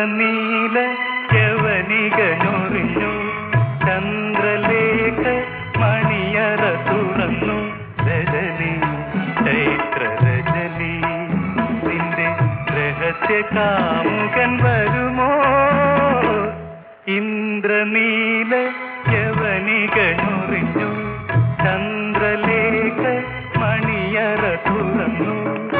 ഇന്ദ്രനീല യവനികനൊറിഞ്ഞു ചന്ദ്രലേഖ മണിയറ തുറന്നു രജനി ചൈത്ര രജനി നിന്റെ രഹസ്യ കാമുകൻ വരുമോ ഇന്ദ്രനീല യവനികനൊറിഞ്ഞു ചന്ദ്രലേഖ മണിയറ തുറന്നു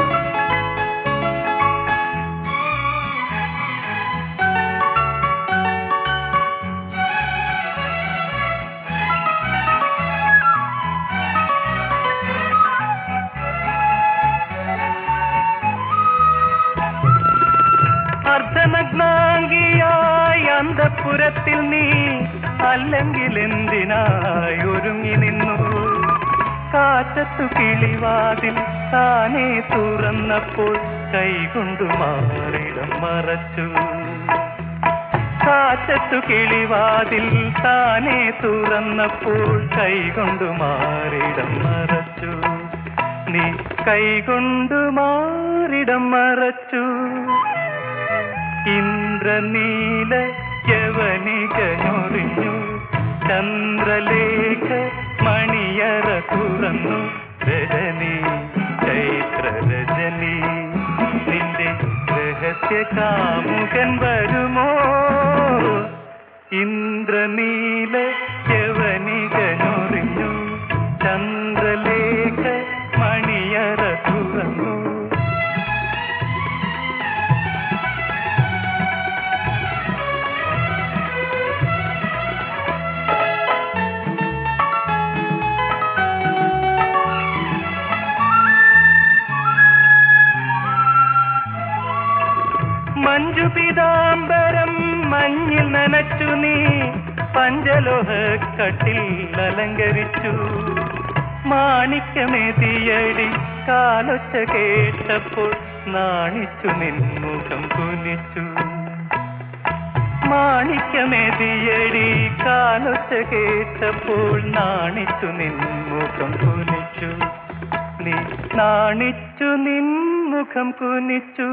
അർദ്ധനഗ്നാംഗിയായി അന്തപുരത്തിൽ നീ അല്ലെങ്കിൽ എന്തിനായി ഒരുങ്ങി നിന്നു കാറ്റത്തു കിളിവാതിൽ താനേ തുറന്നപ്പോൾ കൈകൊണ്ടു മാറിടം മറച്ചു കാറ്റത്തു കിളിവാതിൽ താനേ തുറന്നപ്പോൾ കൈകൊണ്ടു മാറിടം മറച്ചു നീ കൈകൊണ്ടു മാറിടം മറച്ചു ഇന്ദ്രനീല യവനികനൊറിഞ്ഞു ചന്ദ്രലേഖ മണിയറ തുറന്നു രജനി ചൈത്ര രജനി നിന്റെ രഹസ്യ കാമുകൻ വരുമോ ഇന്ദ്രനീല യവനികനൊറിഞ്ഞു ചന്ദ്രലേഖ മണിയറ തുറന്നു മഞ്ജു പീതാംബരം മഞ്ഞിൽ നനച്ചു നീ പഞ്ചലോഹ കട്ടിൽ അലങ്കരിച്ചു മാണിക്യമേതിയടി കാലൊച്ച കേട്ടപ്പോൾ നാണിച്ചു നിൻമുഖം കുനിച്ചു മാണിക്യമേതിയടി കാലൊച്ച കേട്ടപ്പോൾ നാണിച്ചു നിൻമുഖം കുനിച്ചു നീ നാണിച്ചു നിൻമുഖം കുനിച്ചു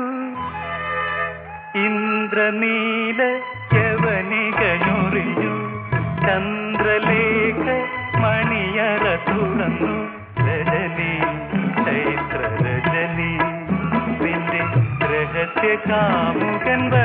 ഇന്ദ്രനീല യവനികനൊറിഞ്ഞു ചന്ദ്രലേഖ മണിയറ തുറന്നു രജനി ചൈത്ര രജനി നിന്റെ രഹസ്യ കാമുകൻ